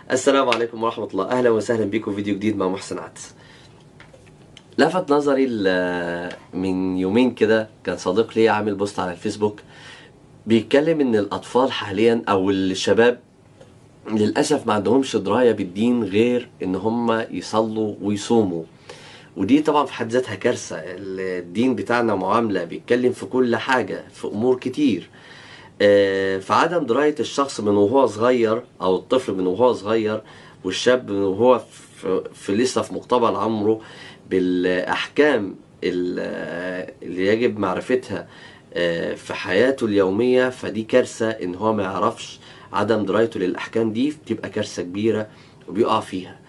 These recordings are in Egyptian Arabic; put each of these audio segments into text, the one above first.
السلام عليكم ورحمة الله أهلا وسهلا بكم فيديو جديد مع محسن عدس لفت نظري ال- من يومين كده كان صديق لي عامل بوست على الفيسبوك بيتكلم ان الاطفال حاليا او الشباب للاسف ما عندهمش درايه بالدين غير ان هم يصلوا ويصوموا ودي طبعا في حد ذاتها كارثه الدين بتاعنا معامله بيتكلم في كل حاجه في امور كتير آه، فعدم درايه الشخص من وهو صغير او الطفل من وهو صغير والشاب من وهو في, في لسه في مقتبل عمره بالاحكام ال- اللي يجب معرفتها آه، في حياته اليوميه فدي كارثه ان هو ما يعرفش عدم درايته للاحكام دي بتبقى كارثه كبيره وبيقع فيها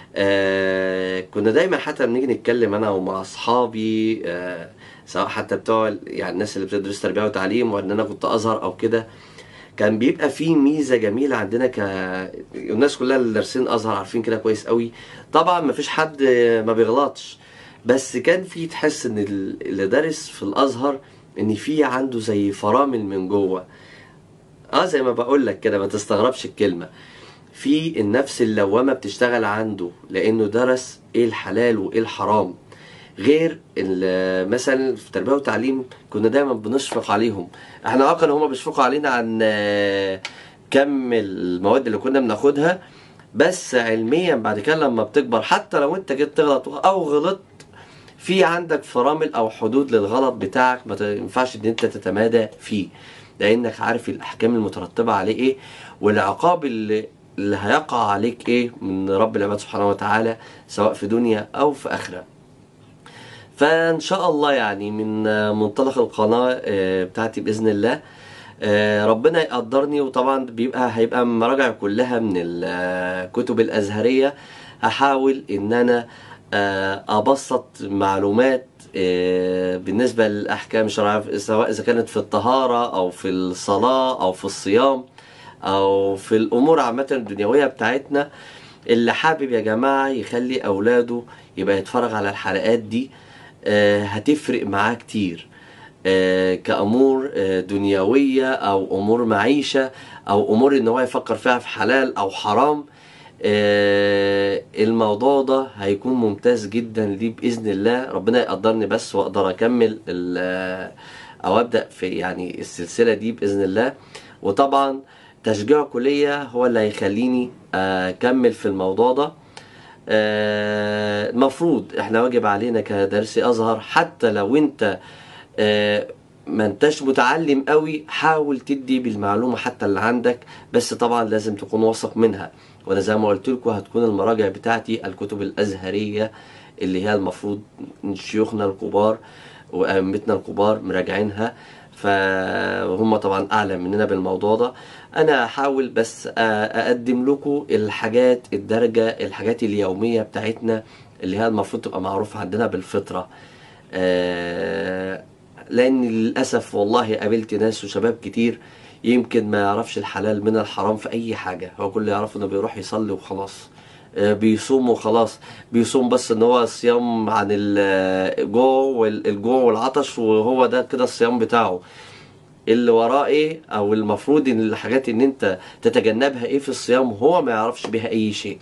آه كنا دايما حتى بنيجي نتكلم انا ومع اصحابي آه سواء حتى بتوع ال- يعني الناس اللي بتدرس تربيه وتعليم وان انا كنت ازهر او كده كان بيبقى في ميزه جميله عندنا ك الناس كلها اللي دارسين ازهر عارفين كده كويس قوي طبعا ما فيش حد ما بيغلطش بس كان في تحس ان ال- اللي دارس في الازهر ان في عنده زي فرامل من جوه اه زي ما بقول لك كده ما تستغربش الكلمه في النفس اللوامه بتشتغل عنده لانه درس ايه الحلال وايه الحرام غير ال- مثلا في تربيه وتعليم كنا دايما بنشفق عليهم احنا اه كانوا هما بيشفقوا علينا عن آه، كم المواد اللي كنا بناخدها بس علميا بعد كده لما بتكبر حتى لو انت جيت تغلط او غلطت في عندك فرامل او حدود للغلط بتاعك ما ت- ينفعش ان انت تتمادى فيه لانك عارف الاحكام المترتبه عليه اي والعقاب اللي اللي هيقع عليك ايه من رب العباد سبحانه وتعالى سواء في دنيا او في اخره فان شاء الله يعني من آه، منطلق القناه آه، بتاعتي باذن الله آه، ربنا يقدرني وطبعا بيبقى هيبقى مراجع كلها من الكتب الازهريه هحاول ان انا آه، ابسط معلومات آه، بالنسبه للاحكام الشرعيه سواء اذا كانت في الطهاره او في الصلاه او في الصيام او في الامور عامه الدنيويه بتاعتنا اللي حابب يا جماعه يخلي اولاده يبقى يتفرج على الحلقات دي آه، هتفرق معاه كتير آه، كأمور آه، دنيوية أو أمور معيشة أو أمور إن هو يفكر فيها في حلال أو حرام آه، الموضوع ده هيكون ممتاز جدا ليه بإذن الله ربنا يقدرني بس وأقدر أكمل ال- آه، أو أبدأ في يعني السلسلة دي بإذن الله وطبعا تشجيع كلية هو اللي هيخليني أكمل في الموضوع ده آه، المفروض احنا واجب علينا كدرسي ازهر حتى لو انت آه، ما انتش متعلم قوي حاول تدي بالمعلومه حتى اللي عندك بس طبعا لازم تكون واثق منها وانا زي ما قلت لكم هتكون المراجع بتاعتي الكتب الازهريه اللي هي المفروض شيوخنا الكبار وائمتنا الكبار مراجعينها فهم طبعا اعلم مننا بالموضوع ده انا هحاول بس أ- اقدم لكم الحاجات الدرجه الحاجات اليوميه بتاعتنا اللي هي المفروض تبقى معروفه عندنا بالفطره آه، لان للاسف والله قابلت ناس وشباب كتير يمكن ما يعرفش الحلال من الحرام في اي حاجه هو كل اللي يعرفه انه بيروح يصلي وخلاص آه، بيصوم وخلاص بيصوم بس ان هو صيام عن الجوع والجوع والعطش وهو ده كده الصيام بتاعه اللي وراه ايه او المفروض ان الحاجات ان انت تتجنبها ايه في الصيام وهو ما يعرفش بها اي شيء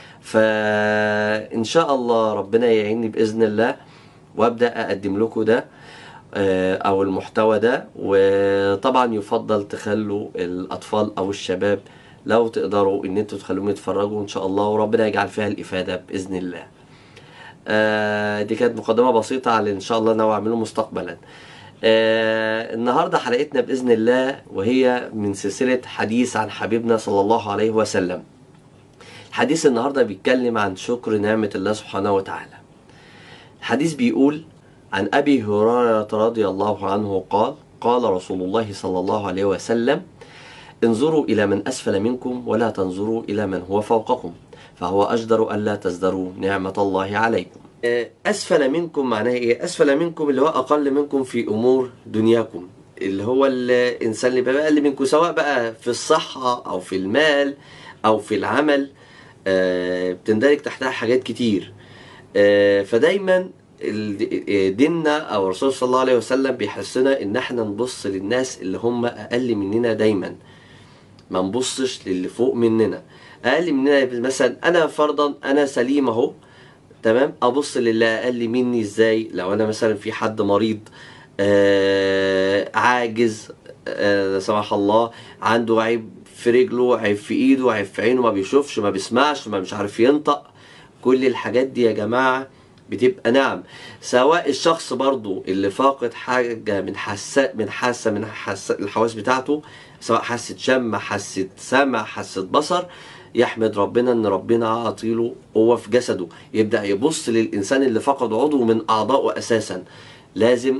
فان شاء الله ربنا يعيني باذن الله وابدا اقدم لكم ده آه، او المحتوى ده وطبعا يفضل تخلوا الاطفال او الشباب لو تقدروا ان انتوا تخلوهم يتفرجوا ان شاء الله وربنا يجعل فيها الافاده باذن الله آه، دي كانت مقدمه بسيطه على ان شاء الله ناوي اعمله مستقبلا آه، النهارده حلقتنا باذن الله وهي من سلسله حديث عن حبيبنا صلى الله عليه وسلم الحديث النهارده بيتكلم عن شكر نعمه الله سبحانه وتعالى الحديث بيقول عن ابي هريره رضي الله عنه قال قال رسول الله صلى الله عليه وسلم انظروا الى من اسفل منكم ولا تنظروا الى من هو فوقكم فهو اجدر الا تزدروا نعمه الله عليكم اسفل منكم معناه ايه اسفل منكم اللي هو اقل منكم في امور دنياكم اللي هو الانسان اللي بقى اقل منكم سواء بقى في الصحه او في المال او في العمل آه، بتندرج تحتها حاجات كتير آه، فدايما ال- ديننا او الرسول صلى الله عليه وسلم بيحسنا ان احنا نبص للناس اللي هم اقل مننا دايما ما نبصش للي فوق مننا اقل مننا مثلا انا فرضا انا سليم اهو تمام ابص للي اقل مني ازاي لو انا مثلا في حد مريض آه عاجز آه لا سمح الله عنده عيب في رجله عيب في ايده عيب في عينه ما بيشوفش ما بيسمعش ما مش عارف ينطق كل الحاجات دي يا جماعه بتبقى نعم سواء الشخص برضو اللي فاقد حاجة من حاسة من حاسة من حاسة الحواس بتاعته سواء حاسة شم حاسة سمع حاسة بصر يحمد ربنا ان ربنا عاطيله قوة في جسده يبدأ يبص للإنسان اللي فقد عضو من أعضائه أساسا لازم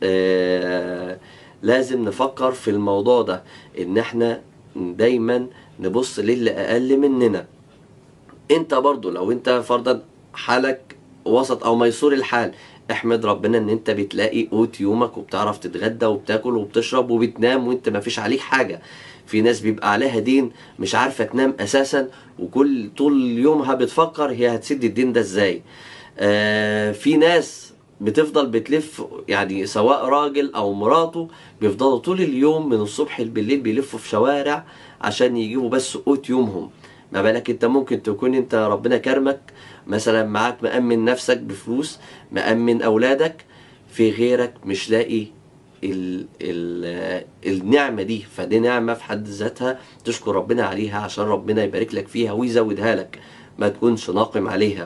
آه لازم نفكر في الموضوع ده ان احنا دايما نبص للي اقل مننا انت برضو لو انت فرضا حالك وسط او ميسور الحال احمد ربنا ان انت بتلاقي قوت يومك وبتعرف تتغدى وبتاكل وبتشرب وبتنام وانت ما فيش عليك حاجه في ناس بيبقى عليها دين مش عارفه تنام اساسا وكل طول يومها بتفكر هي هتسد الدين ده ازاي آه في ناس بتفضل بتلف يعني سواء راجل او مراته بيفضلوا طول اليوم من الصبح بالليل بيلفوا في شوارع عشان يجيبوا بس قوت يومهم ما بالك انت ممكن تكون انت ربنا كرمك مثلا معاك مأمن نفسك بفلوس مأمن أولادك في غيرك مش لاقي ال ال النعمة دي فدي نعمة في حد ذاتها تشكر ربنا عليها عشان ربنا يبارك لك فيها ويزودها لك ما تكونش ناقم عليها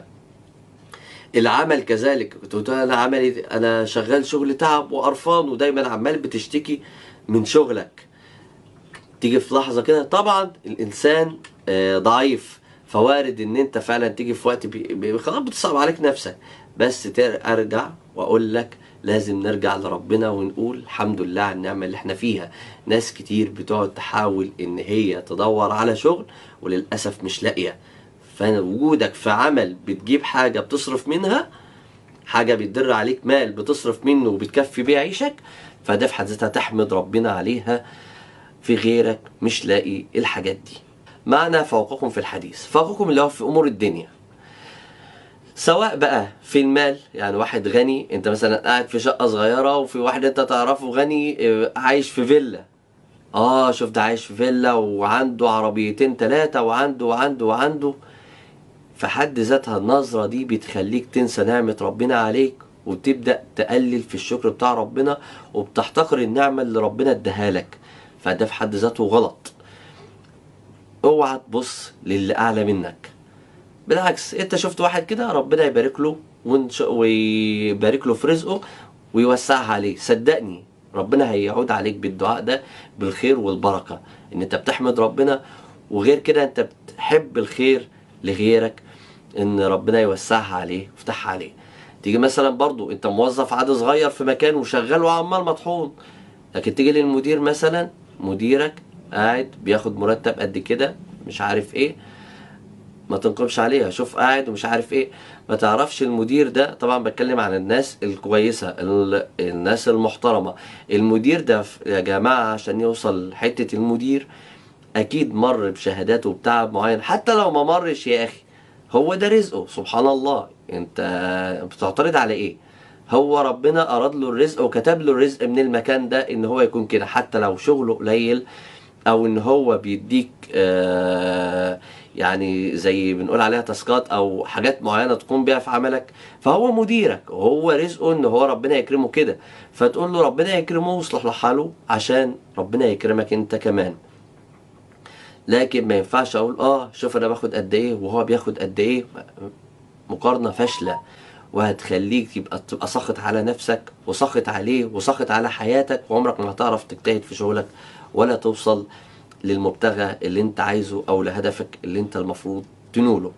العمل كذلك تقول انا عملي انا شغال شغل تعب وقرفان ودايما عمال بتشتكي من شغلك تيجي في لحظه كده طبعا الانسان آه، ضعيف فوارد ان انت فعلا تيجي في وقت بي... بي... خلاص بتصعب عليك نفسك بس تر... ارجع واقول لك لازم نرجع لربنا ونقول الحمد لله على النعمة اللي احنا فيها ناس كتير بتقعد تحاول ان هي تدور على شغل وللأسف مش لاقية فوجودك في عمل بتجيب حاجة بتصرف منها حاجة بتدر عليك مال بتصرف منه وبتكفي بيه عيشك فده في حد ذاتها تحمد ربنا عليها في غيرك مش لاقي الحاجات دي معنى فوقكم في الحديث فوقكم اللي هو في امور الدنيا سواء بقى في المال يعني واحد غني انت مثلا قاعد في شقه صغيره وفي واحد انت تعرفه غني اه، عايش في فيلا اه شوف ده عايش في فيلا وعنده عربيتين ثلاثه وعنده وعنده وعنده في حد ذاتها النظره دي بتخليك تنسى نعمه ربنا عليك وتبدا تقلل في الشكر بتاع ربنا وبتحتقر النعمه اللي ربنا اداها لك فده في حد ذاته غلط اوعى تبص للي اعلى منك بالعكس انت شفت واحد كده ربنا يبارك له ونش... ويبارك له في رزقه ويوسعها عليه صدقني ربنا هيعود عليك بالدعاء ده بالخير والبركه ان انت بتحمد ربنا وغير كده انت بتحب الخير لغيرك ان ربنا يوسعها عليه ويفتحها عليه تيجي مثلا برضو انت موظف عدد صغير في مكان وشغال وعمال مطحون لكن تيجي للمدير مثلا مديرك قاعد بياخد مرتب قد كده مش عارف ايه ما تنقمش عليها شوف قاعد ومش عارف ايه ما تعرفش المدير ده طبعا بتكلم عن الناس الكويسة ال- الناس المحترمة المدير ده ف- يا جماعة عشان يوصل حتة المدير اكيد مر بشهادات وبتعب معين حتى لو ما مرش يا اخي هو ده رزقه سبحان الله انت بتعترض على ايه هو ربنا اراد له الرزق وكتب له الرزق من المكان ده ان هو يكون كده حتى لو شغله قليل او ان هو بيديك آه يعني زي بنقول عليها تاسكات او حاجات معينه تقوم بيها في عملك فهو مديرك وهو رزقه ان هو ربنا يكرمه كده فتقول له ربنا يكرمه ويصلح له حاله عشان ربنا يكرمك انت كمان لكن ما ينفعش اقول اه شوف انا باخد قد ايه وهو بياخد قد ايه مقارنه فاشله وهتخليك تبقى تبقى ساخط على نفسك وساخط عليه وساخط على حياتك وعمرك ما هتعرف تجتهد في شغلك ولا توصل للمبتغى اللي انت عايزه او لهدفك اللي انت المفروض تنوله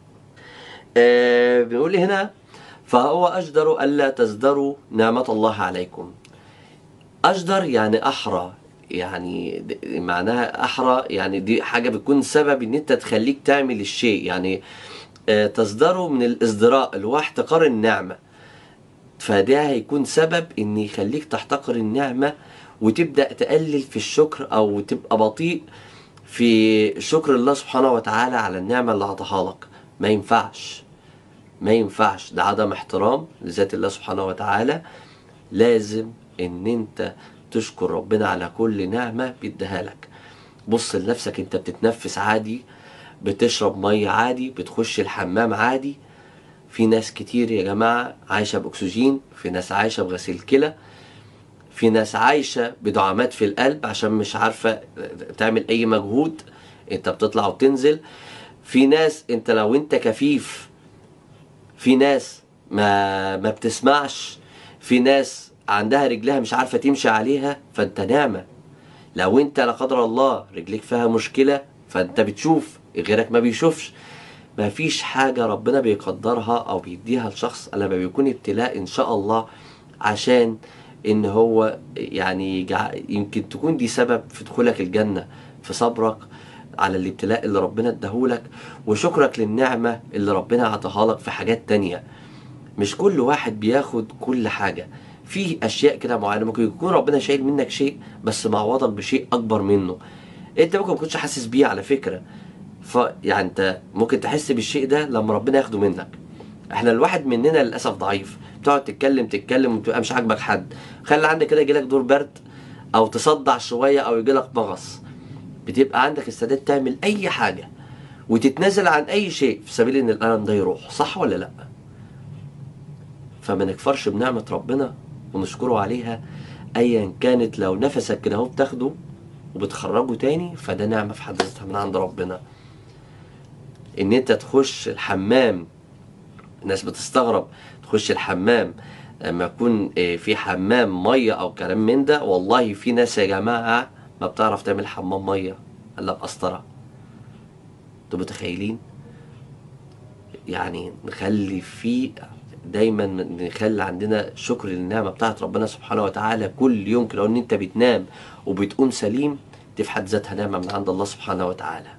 آه بنقول هنا فهو أجدر ألا تزدروا نعمة الله عليكم أجدر يعني أحرى يعني د- معناها أحرى يعني دي حاجة بتكون سبب إن أنت تخليك تعمل الشيء يعني آه، تصدره من الازدراء اللي هو احتقار النعمة فده هيكون سبب ان يخليك تحتقر النعمة وتبدأ تقلل في الشكر او تبقى بطيء في شكر الله سبحانه وتعالى على النعمة اللي عطاها لك ما ينفعش ما ينفعش ده عدم احترام لذات الله سبحانه وتعالى لازم ان انت تشكر ربنا على كل نعمة بيديها لك بص لنفسك انت بتتنفس عادي بتشرب مية عادي بتخش الحمام عادي في ناس كتير يا جماعة عايشة بأكسجين في ناس عايشة بغسيل كلى في ناس عايشة بدعامات في القلب عشان مش عارفة تعمل أي مجهود انت بتطلع وتنزل في ناس انت لو انت كفيف في ناس ما ما بتسمعش في ناس عندها رجلها مش عارفة تمشي عليها فانت نعمة لو انت لا قدر الله رجليك فيها مشكلة فانت بتشوف غيرك ما بيشوفش ما فيش حاجة ربنا بيقدرها او بيديها لشخص الا ما بيكون ابتلاء ان شاء الله عشان ان هو يعني يجع- يمكن تكون دي سبب في دخولك الجنة في صبرك على الابتلاء اللي ربنا اداهولك وشكرك للنعمة اللي ربنا عطاها لك في حاجات تانية مش كل واحد بياخد كل حاجة في اشياء كده معينة ممكن يكون ربنا شايل منك شيء بس معوضك بشيء اكبر منه انت ممكن ما تكونش حاسس بيه على فكرة ف يعني انت ممكن تحس بالشيء ده لما ربنا ياخده منك احنا الواحد مننا للاسف ضعيف بتقعد تتكلم تتكلم وتبقى مش عاجبك حد خلي عندك كده يجيلك دور برد او تصدع شويه او يجيلك مغص بتبقى عندك استعداد تعمل اي حاجه وتتنازل عن اي شيء في سبيل ان الالم ده يروح صح ولا لا فما نكفرش بنعمه ربنا ونشكره عليها ايا كانت لو نفسك كده اهو بتاخده وبتخرجه تاني فده نعمه في حد ذاتها من عند ربنا ان انت تخش الحمام الناس بتستغرب تخش الحمام لما يكون آه، في حمام ميه او كلام من ده والله في ناس يا جماعه ما بتعرف تعمل حمام ميه الا بقسطره انتوا متخيلين يعني نخلي في دايما نخلي عندنا شكر للنعمه بتاعت ربنا سبحانه وتعالى كل يوم كده ان انت بتنام وبتقوم سليم دي في حد ذاتها نعمه من عند الله سبحانه وتعالى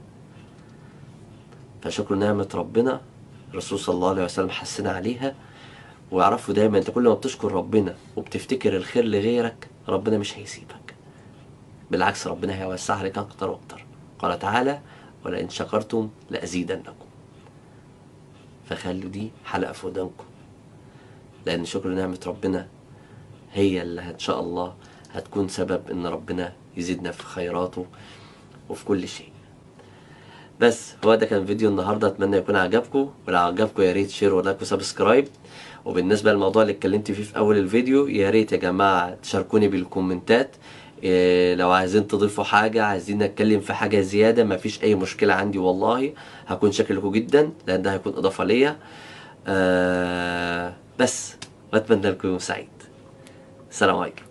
فشكر نعمه ربنا الرسول صلى الله عليه وسلم حسنا عليها واعرفوا دايما انت كل ما بتشكر ربنا وبتفتكر الخير لغيرك ربنا مش هيسيبك بالعكس ربنا هيوسع عليك اكتر واكتر قال تعالى ولئن شكرتم لازيدنكم فخلوا دي حلقه في ودانكم لان شكر نعمه ربنا هي اللي ان شاء الله هتكون سبب ان ربنا يزيدنا في خيراته وفي كل شيء بس هو ده كان فيديو النهارده اتمنى يكون عجبكم ولو عجبكم يا ريت شير ولايك وسبسكرايب وبالنسبه للموضوع اللي اتكلمت فيه في اول الفيديو يا ريت يا جماعه تشاركوني بالكومنتات إيه لو عايزين تضيفوا حاجة عايزين نتكلم في حاجة زيادة مفيش أي مشكلة عندي والله هكون شاكر لكم جدا لأن ده هيكون إضافة ليا آه بس وأتمنى لكم يوم سعيد السلام عليكم